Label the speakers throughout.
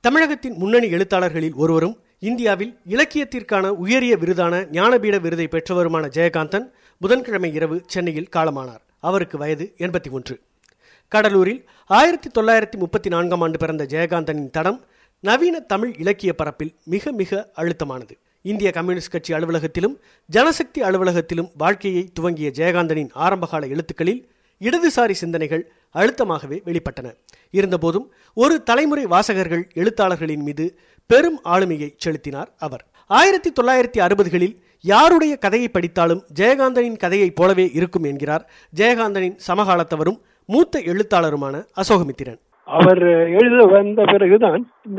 Speaker 1: தமிழகத்தின் முன்னணி எழுத்தாளர்களில் ஒருவரும் இந்தியாவில் இலக்கியத்திற்கான உயரிய விருதான ஞானபீட விருதை பெற்றவருமான ஜெயகாந்தன் புதன்கிழமை இரவு சென்னையில் காலமானார் அவருக்கு வயது எண்பத்தி ஒன்று கடலூரில் ஆயிரத்தி தொள்ளாயிரத்தி முப்பத்தி நான்காம் ஆண்டு பிறந்த ஜெயகாந்தனின் தடம் நவீன தமிழ் இலக்கிய பரப்பில் மிக மிக அழுத்தமானது இந்திய கம்யூனிஸ்ட் கட்சி அலுவலகத்திலும் ஜனசக்தி அலுவலகத்திலும் வாழ்க்கையை துவங்கிய ஜெயகாந்தனின் ஆரம்பகால எழுத்துக்களில் இடதுசாரி சிந்தனைகள் அழுத்தமாகவே வெளிப்பட்டன இருந்தபோதும் ஒரு தலைமுறை வாசகர்கள் எழுத்தாளர்களின் மீது பெரும் ஆளுமையை செலுத்தினார் அவர் ஆயிரத்தி தொள்ளாயிரத்தி அறுபதுகளில் யாருடைய கதையை படித்தாலும் ஜெயகாந்தனின் கதையைப் போலவே இருக்கும் என்கிறார் ஜெயகாந்தனின் சமகாலத்தவரும் மூத்த எழுத்தாளருமான அசோகமித்திரன்
Speaker 2: அவர் எழுத வந்த பிறகுதான் இந்த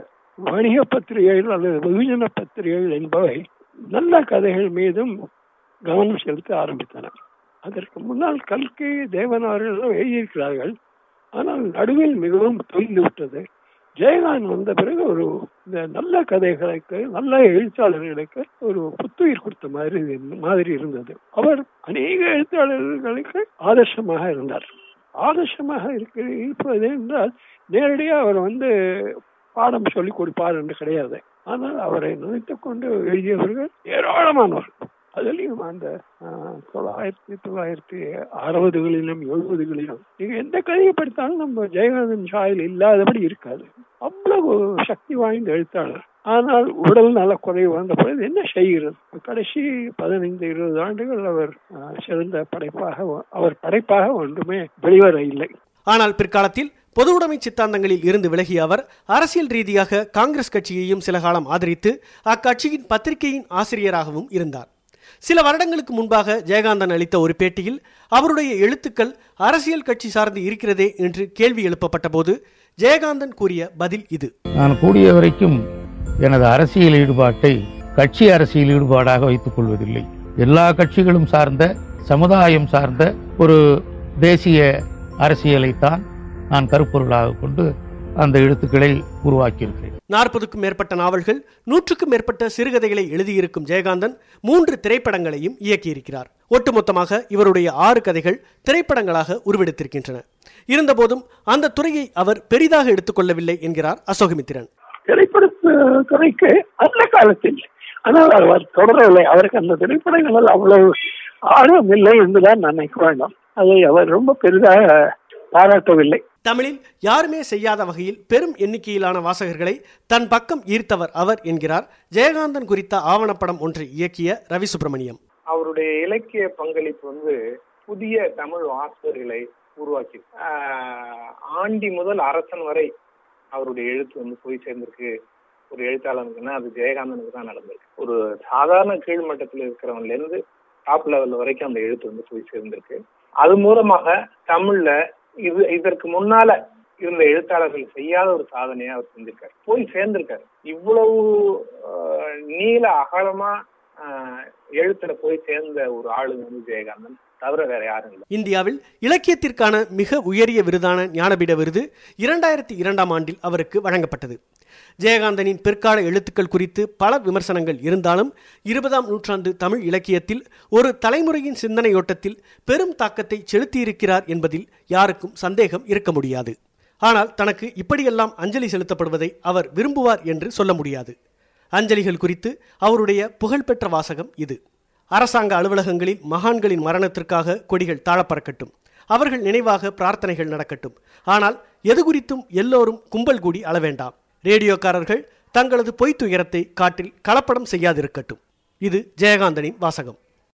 Speaker 2: வணிக பத்திரிகைகள் அல்லது வெகுஜன பத்திரிகைகள் என்பவை நல்ல கதைகள் மீதும் கவனம் செலுத்த ஆரம்பித்தன அதற்கு முன்னால் கல்கி தேவனார்கள் எழுதியிருக்கிறார்கள் ஆனால் நடுவில் மிகவும் தொய்ந்து விட்டது ஜெயகாந்த் வந்த பிறகு ஒரு இந்த நல்ல கதைகளுக்கு நல்ல எழுத்தாளர்களுக்கு ஒரு புத்துயிர் கொடுத்த மாதிரி மாதிரி இருந்தது அவர் அநேக எழுத்தாளர்களுக்கு ஆதர்சமாக இருந்தார் ஆதர்சமாக இருக்க இருப்பது என்றால் நேரடியாக அவர் வந்து பாடம் சொல்லி கொடுப்பார் என்று கிடையாது ஆனால் அவரை நினைத்துக் கொண்டு எழுதியவர்கள் ஏராளமானவர்கள் அதுலேயும் அந்த தொள்ளாயிரத்தி தொள்ளாயிரத்தி அறுபதுகளிலும் எழுபதுகளிலும் நீங்க எந்த கதையை படித்தாலும் நம்ம ஜெயகாந்தன் சாயல் இல்லாதபடி இருக்காது அவ்வளவு சக்தி வாய்ந்த எழுத்தாளர் ஆனால் உடல் நல குறைவு வந்த பொழுது என்ன செய்கிறது கடைசி பதினைந்து இருபது ஆண்டுகள் அவர் சிறந்த படைப்பாக அவர் படைப்பாக ஒன்றுமே வெளிவர இல்லை
Speaker 1: ஆனால் பிற்காலத்தில் பொது உடைமை சித்தாந்தங்களில் இருந்து விலகிய அவர் அரசியல் ரீதியாக காங்கிரஸ் கட்சியையும் சில காலம் ஆதரித்து அக்கட்சியின் பத்திரிகையின் ஆசிரியராகவும் இருந்தார் சில வருடங்களுக்கு முன்பாக ஜெயகாந்தன் அளித்த ஒரு பேட்டியில் அவருடைய எழுத்துக்கள் அரசியல் கட்சி சார்ந்து இருக்கிறதே என்று கேள்வி எழுப்பப்பட்ட போது ஜெயகாந்தன் கூறிய பதில் இது
Speaker 3: நான் கூடிய வரைக்கும் எனது அரசியல் ஈடுபாட்டை கட்சி அரசியல் ஈடுபாடாக வைத்துக் கொள்வதில்லை எல்லா கட்சிகளும் சார்ந்த சமுதாயம் சார்ந்த ஒரு தேசிய அரசியலைத்தான் நான் கருப்பொருளாக கொண்டு அந்த எழுத்துக்களை உருவாக்கியிருக்கிறேன்
Speaker 1: நாற்பதுக்கும் மேற்பட்ட நாவல்கள் நூற்றுக்கும் மேற்பட்ட சிறுகதைகளை எழுதியிருக்கும் ஜெயகாந்தன் மூன்று திரைப்படங்களையும் இயக்கியிருக்கிறார் ஒட்டுமொத்தமாக இவருடைய ஆறு கதைகள் திரைப்படங்களாக உருவெடுத்திருக்கின்றன இருந்தபோதும் அந்த துறையை அவர் பெரிதாக எடுத்துக்கொள்ளவில்லை என்கிறார் அசோகமித்திரன்
Speaker 2: திரைப்பட துறைக்கு அந்த காலத்தில் ஆனால் அவர் தொடரவில்லை அவருக்கு அந்த திரைப்படங்கள் அவ்வளவு ஆர்வம் இல்லை என்றுதான் நினைக்க வேண்டும் அதை அவர் ரொம்ப பெரிதாக பாராட்டவில்லை
Speaker 1: தமிழில் யாருமே செய்யாத வகையில் பெரும் எண்ணிக்கையிலான வாசகர்களை தன் பக்கம் ஈர்த்தவர் அவர் என்கிறார் ஜெயகாந்தன் குறித்த ஆவணப்படம் ஒன்றை இயக்கிய ரவி சுப்பிரமணியம்
Speaker 4: அவருடைய இலக்கிய பங்களிப்பு வந்து புதிய தமிழ் வாசகர்களை உருவாக்கி ஆண்டி முதல் அரசன் வரை அவருடைய எழுத்து வந்து போய் சேர்ந்திருக்கு ஒரு எழுத்தாளனுக்குன்னா அது ஜெயகாந்தனுக்கு தான் நடந்திருக்கு ஒரு சாதாரண கீழ்மட்டத்தில் இருக்கிறவன்ல இருந்து டாப் லெவல் வரைக்கும் அந்த எழுத்து வந்து போய் சேர்ந்திருக்கு அது மூலமாக தமிழ்ல இது இதற்கு முன்னால இருந்த எழுத்தாளர்கள் செய்யாத ஒரு சாதனையை அவர் செஞ்சிருக்காரு போய் சேர்ந்திருக்காரு இவ்வளவு நீள அகலமா எழுத்துல போய் சேர்ந்த ஒரு ஆளுங்க வந்து ஜெயகாந்தன் தவிர வேற யாரும் இல்லை
Speaker 1: இந்தியாவில் இலக்கியத்திற்கான மிக உயரிய விருதான ஞானபீட விருது இரண்டாயிரத்தி இரண்டாம் ஆண்டில் அவருக்கு வழங்கப்பட்டது ஜெயகாந்தனின் பிற்கால எழுத்துக்கள் குறித்து பல விமர்சனங்கள் இருந்தாலும் இருபதாம் நூற்றாண்டு தமிழ் இலக்கியத்தில் ஒரு தலைமுறையின் சிந்தனையோட்டத்தில் பெரும் தாக்கத்தை செலுத்தியிருக்கிறார் என்பதில் யாருக்கும் சந்தேகம் இருக்க முடியாது ஆனால் தனக்கு இப்படியெல்லாம் அஞ்சலி செலுத்தப்படுவதை அவர் விரும்புவார் என்று சொல்ல முடியாது அஞ்சலிகள் குறித்து அவருடைய புகழ்பெற்ற வாசகம் இது அரசாங்க அலுவலகங்களில் மகான்களின் மரணத்திற்காக கொடிகள் தாழப்பறக்கட்டும் அவர்கள் நினைவாக பிரார்த்தனைகள் நடக்கட்டும் ஆனால் எது குறித்தும் எல்லோரும் கும்பல் கூடி அளவேண்டாம் ரேடியோக்காரர்கள் தங்களது பொய்த்துயரத்தை காட்டில் கலப்படம் செய்யாதிருக்கட்டும் இது ஜெயகாந்தனின் வாசகம்